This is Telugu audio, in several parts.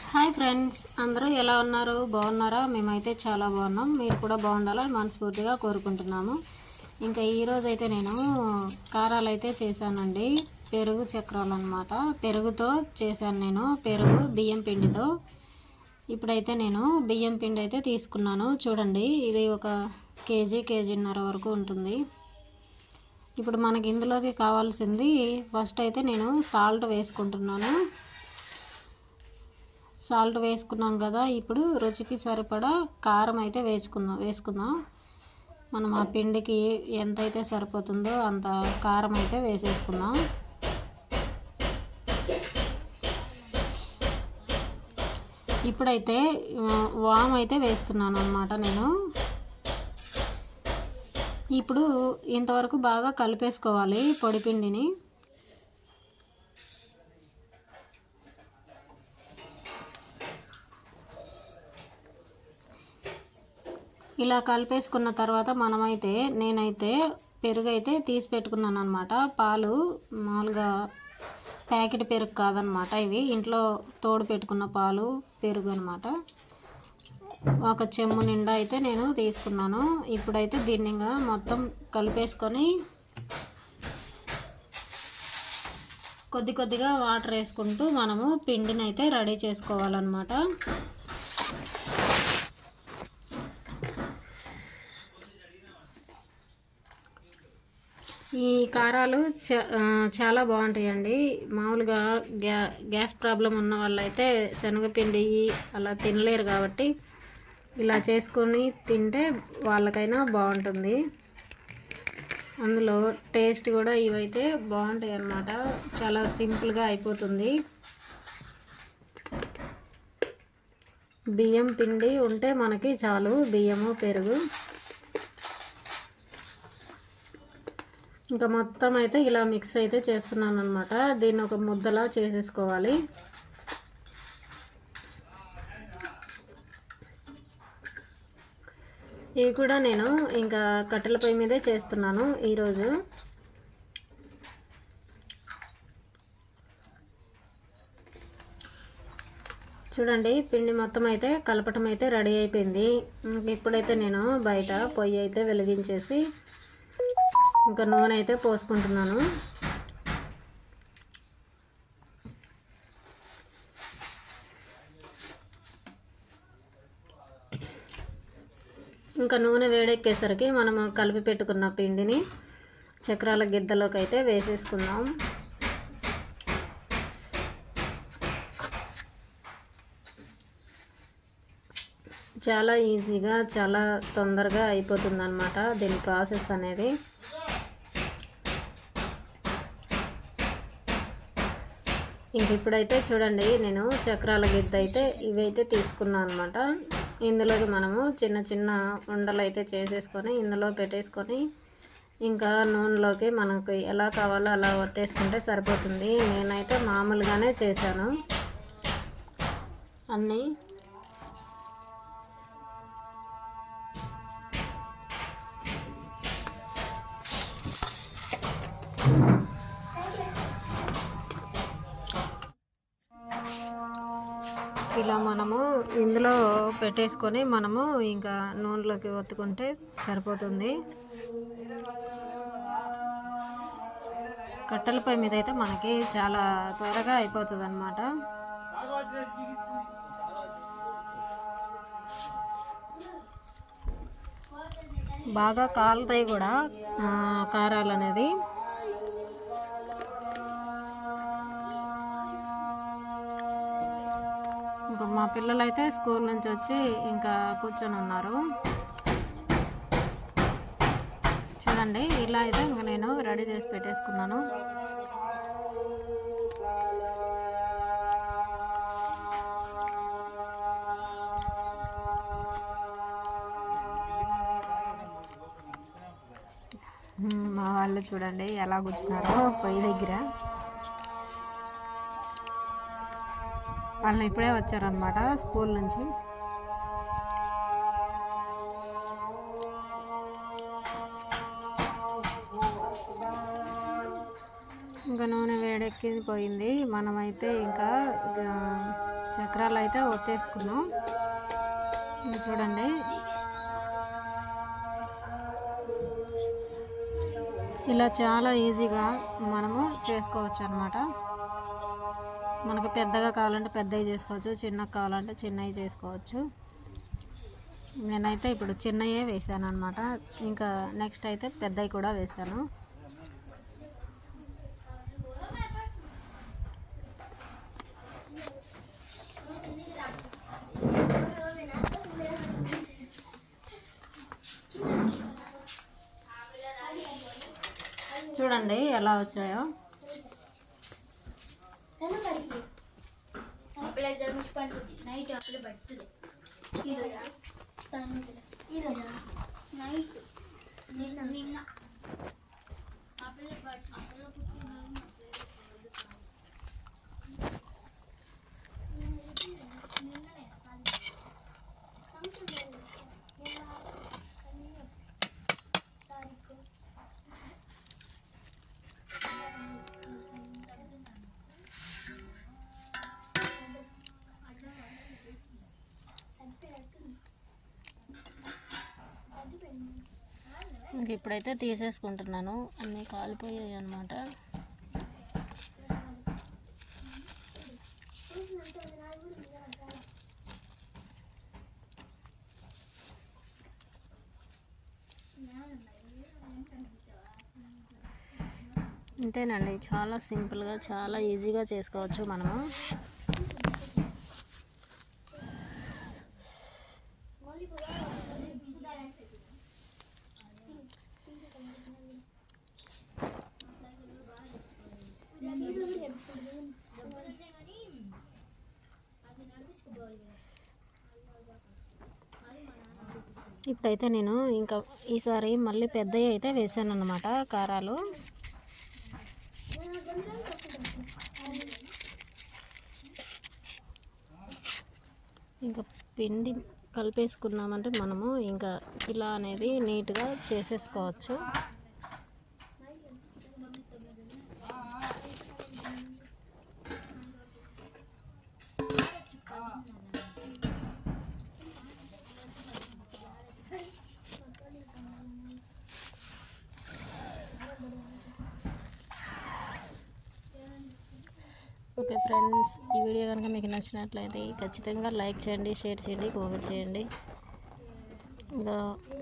హాయ్ ఫ్రెండ్స్ అందరూ ఎలా ఉన్నారు బాగున్నారా మేమైతే చాలా బాగున్నాం మీరు కూడా బాగుండాలని మనస్ఫూర్తిగా కోరుకుంటున్నాము ఇంకా ఈరోజు అయితే నేను కారాలు అయితే చేశానండి పెరుగు చక్రాలు అనమాట పెరుగుతో చేశాను నేను పెరుగు బియ్యం పిండితో ఇప్పుడైతే నేను బియ్యం పిండి అయితే తీసుకున్నాను చూడండి ఇది ఒక కేజీ కేజీన్నర వరకు ఉంటుంది ఇప్పుడు మనకి ఇందులోకి కావాల్సింది ఫస్ట్ అయితే నేను సాల్ట్ వేసుకుంటున్నాను సాల్ట్ వేసుకున్నాం కదా ఇప్పుడు రుచికి సరిపడా కారం అయితే వేసుకుందాం వేసుకుందాం మనం ఆ పిండికి ఎంతైతే సరిపోతుందో అంత కారం అయితే వేసేసుకుందాం ఇప్పుడైతే ఆ, వామ్ అయితే వేస్తున్నాను అనమాట నేను ఇప్పుడు ఇంతవరకు బాగా కలిపేసుకోవాలి పొడి పిండిని ఇలా కలిపేసుకున్న తర్వాత మనమైతే నేనైతే పెరుగు అయితే తీసి పెట్టుకున్నాను అనమాట పాలు మామూలుగా ప్యాకెట్ పెరుగు కాదనమాట ఇవి ఇంట్లో తోడు పెట్టుకున్న పాలు పెరుగు అనమాట ఒక చెమ్ము నిండా అయితే నేను తీసుకున్నాను ఇప్పుడైతే దీన్ని ఇంకా మొత్తం కలిపేసుకొని కొద్ది కొద్దిగా వాటర్ వేసుకుంటూ మనము పిండిని అయితే రెడీ చేసుకోవాలన్నమాట ఈ కారాలు చ- ఆ, చాలా బాగుంటాయండి మామూలుగా గ్యా గ్యాస్ ప్రాబ్లం ఉన్న వాళ్ళైతే శనగపిండి అలా తినలేరు కాబట్టి ఇలా చేసుకొని తింటే వాళ్ళకైనా బాగుంటుంది అందులో టేస్ట్ కూడా ఇవైతే బాగుంటాయి అన్నమాట చాలా సింపుల్గా అయిపోతుంది బియ్యం పిండి ఉంటే మనకి చాలు బియ్యము పెరుగు ఇంకా మొత్తం అయితే ఇలా మిక్స్ అయితే చేస్తున్నాను అనమాట దీన్ని ఒక ముద్దలా చేసేసుకోవాలి ఇవి కూడా నేను ఇంకా కట్టెల పొయ్యి మీదే చేస్తున్నాను ఈరోజు చూడండి పిండి మొత్తం అయితే కలపటం అయితే రెడీ అయిపోయింది ఇంక ఇప్పుడైతే నేను బయట పొయ్యి అయితే వెలిగించేసి ఇంకా నూనె అయితే పోసుకుంటున్నాను ఇంకా నూనె వేడెక్కేసరికి మనము కలిపి పెట్టుకున్న పిండిని చక్రాల గిద్దలోకి అయితే వేసేసుకుందాం చాలా ఈజీగా చాలా తొందరగా అయిపోతుంది అనమాట దీని ప్రాసెస్ అనేది ఇంక ఇప్పుడైతే చూడండి నేను చక్రాల గిద్ద అయితే ఇవైతే తీసుకున్నాను అనమాట ఇందులోకి మనము చిన్న చిన్న ఉండలు అయితే చేసేసుకొని ఇందులో పెట్టేసుకొని ఇంకా నూనెలోకి మనకు ఎలా కావాలో అలా ఒత్తేసుకుంటే సరిపోతుంది నేనైతే మామూలుగానే చేశాను అన్నీ ఇలా మనము ఇందులో పెట్టేసుకొని మనము ఇంకా నూనెలోకి ఒత్తుకుంటే సరిపోతుంది కట్టెల పొయ్యి మీద అయితే మనకి చాలా త్వరగా అయిపోతుంది అనమాట బాగా కాలుతాయి కూడా ఆ, కారాలు అనేది ఇంకా మా పిల్లలు అయితే స్కూల్ నుంచి వచ్చి ఇంకా కూర్చొని ఉన్నారు చూడండి ఇలా అయితే ఇంకా నేను రెడీ చేసి పెట్టేసుకున్నాను ఉమ్, మా వాళ్ళు చూడండి ఎలా కూర్చున్నారో పొయ్యి దగ్గర వాళ్ళు ఇప్పుడే వచ్చారనమాట స్కూల్ నుంచి ఇంకా నూనె వేడెక్కి పోయింది మనమైతే ఇంకా చక్రాలు అయితే ఒత్తేసుకున్నాం ఇంకా చూడండి ఇలా చాలా ఈజీగా మనము చేసుకోవచ్చు అనమాట మనకు పెద్దగా కావాలంటే పెద్దవి చేసుకోవచ్చు చిన్నగా కావాలంటే చిన్నవి చేసుకోవచ్చు నేనైతే ఇప్పుడు చిన్నయే వేసాను అనమాట ఇంకా నెక్స్ట్ అయితే పెద్దవి కూడా వేసాను చూడండి ఎలా వచ్చాయో आपल्या जन्म पण होती नाईट आपलं बट्टले नाईट నిన్న నిన్న आपले बट आपलं कुठे ఇంక ఇప్పుడైతే తీసేసుకుంటున్నాను అన్నీ కాలిపోయాయి అనమాట అంతేనండి చాలా సింపుల్గా చాలా ఈజీగా చేసుకోవచ్చు మనము ఇప్పుడైతే నేను ఇంకా ఈసారి మళ్ళీ పెద్దవి అయితే వేసాను అనమాట కారాలు ఇంకా పిండి కలిపేసుకున్నామంటే మనము ఇంకా ఇలా అనేది నీట్గా చేసేసుకోవచ్చు ఓకే ఫ్రెండ్స్ ఈ వీడియో కనుక మీకు నచ్చినట్లయితే ఖచ్చితంగా లైక్ చేయండి షేర్ చేయండి కామెంట్ చేయండి ఇంకా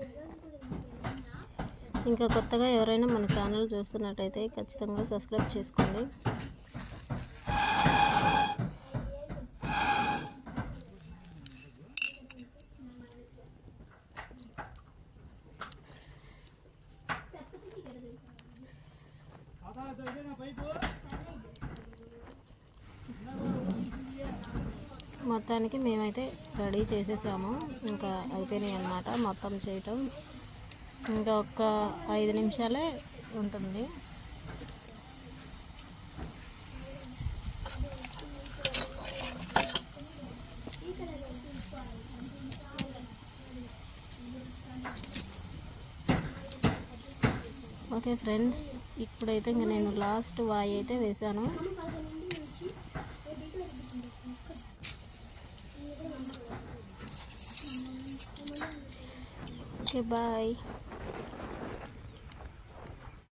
ఇంకా కొత్తగా ఎవరైనా మన ఛానల్ చూస్తున్నట్టయితే ఖచ్చితంగా సబ్స్క్రైబ్ చేసుకోండి మొత్తానికి మేమైతే రెడీ చేసేసాము ఇంకా అయిపోయినాయి అన్నమాట మొత్తం చేయటం ఇంకా ఒక ఐదు నిమిషాలే ఉంటుంది ఓకే ఫ్రెండ్స్ ఇప్పుడైతే ఇంకా నేను లాస్ట్ వాయి అయితే వేశాను ఓకే బాయ్